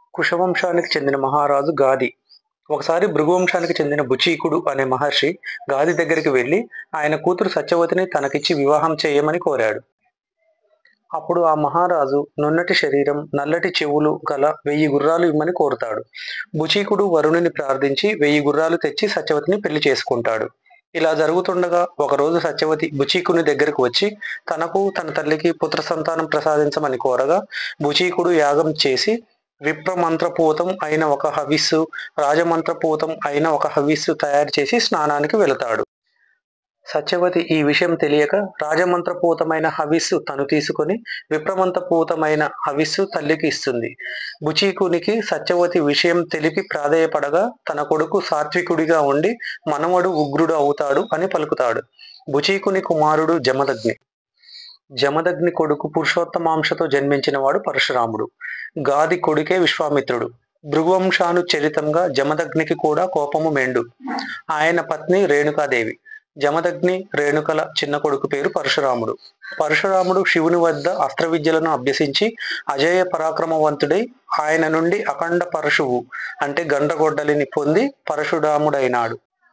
కుశవంశానికి చెందిన మహారాజు గాది ఒకసారి భృగువంశానికి చెందిన బుచీకుడు అనే మహర్షి గాది దగ్గరికి వెళ్ళి ఆయన కూతురు సత్యవతిని తనకిచ్చి వివాహం చేయమని కోరాడు అప్పుడు ఆ మహారాజు నున్నటి శరీరం నల్లటి చెవులు గల వెయ్యి గుర్రాలు ఇమ్మని కోరుతాడు బుచీకుడు వరుణుని ప్రార్థించి వెయ్యి గుర్రాలు తెచ్చి సత్యవతిని పెళ్లి చేసుకుంటాడు ఇలా జరుగుతుండగా ఒకరోజు సత్యవతి బుచీకుని దగ్గరకు వచ్చి తనకు తన తల్లికి పుత్ర సంతానం ప్రసాదించమని కోరగా బుచీకుడు యాగం చేసి విప్రమంత్రపూతం అయిన ఒక హవిస్సు రాజమంత్రపూతం అయిన ఒక హవిస్సు తయారు చేసి స్నానానికి వెళతాడు సత్యవతి ఈ విషయం తెలియక రాజమంత్రపూతమైన హవిస్సు తను తీసుకొని విప్రమంత్రపూతమైన హవిస్సు తల్లికి ఇస్తుంది బుచీకునికి సత్యవతి విషయం తెలిపి ప్రాధేయపడగా తన కొడుకు సాత్వికుడిగా ఉండి మనవడు ఉగ్రుడు అవుతాడు అని పలుకుతాడు బుచీకుని కుమారుడు జమదగ్ని జమదగ్ని కొడుకు పురుషోత్తమాంశతో జన్మించిన వాడు పరశురాముడు గాది కొడుకే విశ్వామిత్రుడు భృగువంశాను చరితంగా జమదగ్నికి కూడా కోపము మెండు ఆయన పత్ని రేణుకాదేవి జమదగ్ని రేణుకల చిన్న కొడుకు పేరు పరశురాముడు పరశురాముడు శివుని వద్ద అస్త్ర విద్యలను అభ్యసించి అజేయ పరాక్రమవంతుడై ఆయన నుండి అఖండ పరశువు అంటే గండ్రగొడ్డలిని పొంది పరశురాముడైనాడు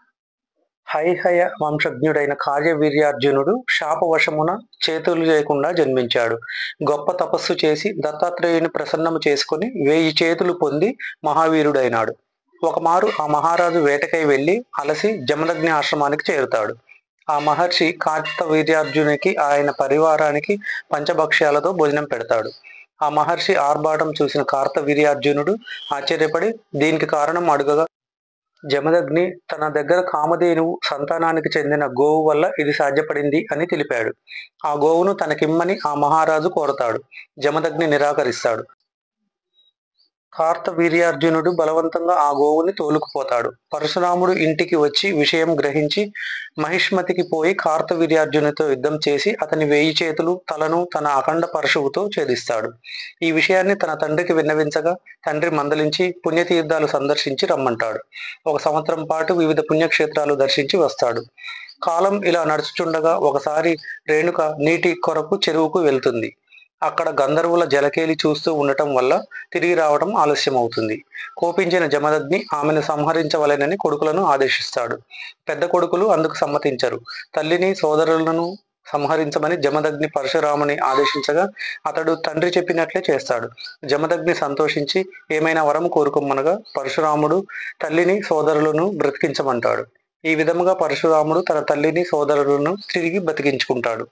హైహయ వంశజ్ఞుడైన కార్యవీర్యార్జునుడు శాపవశమున చేతులు లేకుండా జన్మించాడు గొప్ప తపస్సు చేసి దత్తాత్రేయుని ప్రసన్నము చేసుకుని వేయి చేతులు పొంది మహావీరుడైనాడు ఒకమారు ఆ మహారాజు వేటకై వెళ్లి అలసి జమదగ్ని ఆశ్రమానికి చేరుతాడు ఆ మహర్షి కార్త వీర్యార్జునికి ఆయన పరివారానికి పంచభక్ష్యాలతో భోజనం పెడతాడు ఆ మహర్షి ఆర్భాటం చూసిన కార్త వీర్యార్జునుడు ఆశ్చర్యపడి దీనికి కారణం అడుగగా జమదగ్ని తన దగ్గర కామధేనువు సంతానానికి చెందిన గోవు వల్ల ఇది సాధ్యపడింది అని తెలిపాడు ఆ గోవును తనకిమ్మని ఆ మహారాజు కోరతాడు జమదగ్ని నిరాకరిస్తాడు కార్త వీర్యార్జునుడు బలవంతంగా ఆ గోవుని తోలుకుపోతాడు పరశురాముడు ఇంటికి వచ్చి విషయం గ్రహించి మహిష్మతికి పోయి కార్త వీర్యార్జునితో యుద్ధం చేసి అతని వేయి చేతులు తలను తన అఖండ పరశువుతో ఛేదిస్తాడు ఈ విషయాన్ని తన తండ్రికి విన్నవించగా తండ్రి మందలించి పుణ్యతీర్థాలు సందర్శించి రమ్మంటాడు ఒక సంవత్సరం పాటు వివిధ పుణ్యక్షేత్రాలు దర్శించి వస్తాడు కాలం ఇలా నడుచుచుండగా ఒకసారి రేణుక నీటి కొరకు చెరువుకు వెళ్తుంది అక్కడ గంధర్వుల జలకేలి చూస్తూ ఉండటం వల్ల తిరిగి రావడం ఆలస్యం అవుతుంది కోపించిన జమదగ్ని ఆమెను సంహరించవలెనని కొడుకులను ఆదేశిస్తాడు పెద్ద కొడుకులు అందుకు సమ్మతించరు తల్లిని సోదరులను సంహరించమని జమదగ్ని పరశురాముని ఆదేశించగా అతడు తండ్రి చెప్పినట్లే చేస్తాడు జమదగ్ని సంతోషించి ఏమైనా వరం కోరుకోమనగా పరశురాముడు తల్లిని సోదరులను బ్రతికించమంటాడు ఈ విధముగా పరశురాముడు తన తల్లిని సోదరులను తిరిగి బతికించుకుంటాడు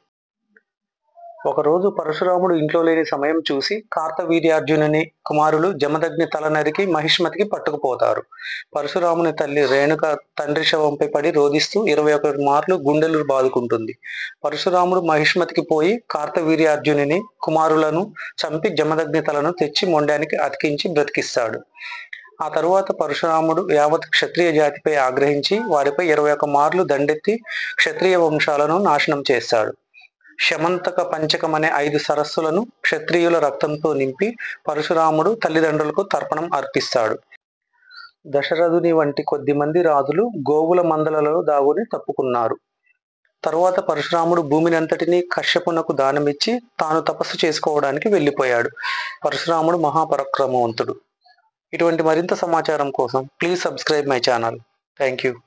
ఒకరోజు పరశురాముడు ఇంట్లో లేని సమయం చూసి కార్తవీర్యార్జునుని కుమారులు జమదగ్ని తల నరికి మహిష్మతికి పట్టుకుపోతారు పరశురాముని తల్లి రేణుక తండ్రి శవంపై పడి రోధిస్తూ ఇరవై ఒకటి మార్లు గుండెలు బాదుకుంటుంది పరశురాముడు మహిష్మతికి పోయి కార్తవీర్యార్జునుని కుమారులను చంపి జమదగ్ని తలను తెచ్చి మొండానికి అతికించి బ్రతికిస్తాడు ఆ తరువాత పరశురాముడు యావత్ క్షత్రియ జాతిపై ఆగ్రహించి వారిపై ఇరవై ఒక మార్లు దండెత్తి క్షత్రియ వంశాలను నాశనం చేస్తాడు శమంతక పంచకం అనే ఐదు సరస్సులను క్షత్రియుల రక్తంతో నింపి పరశురాముడు తల్లిదండ్రులకు తర్పణం అర్పిస్తాడు దశరథుని వంటి కొద్ది మంది రాజులు గోవుల మందలలో దాగుని తప్పుకున్నారు తరువాత పరశురాముడు భూమినంతటినీ కశ్యపునకు దానమిచ్చి తాను తపస్సు చేసుకోవడానికి వెళ్ళిపోయాడు పరశురాముడు మహాపరాక్రమవంతుడు ఇటువంటి మరింత సమాచారం కోసం please subscribe my channel thank you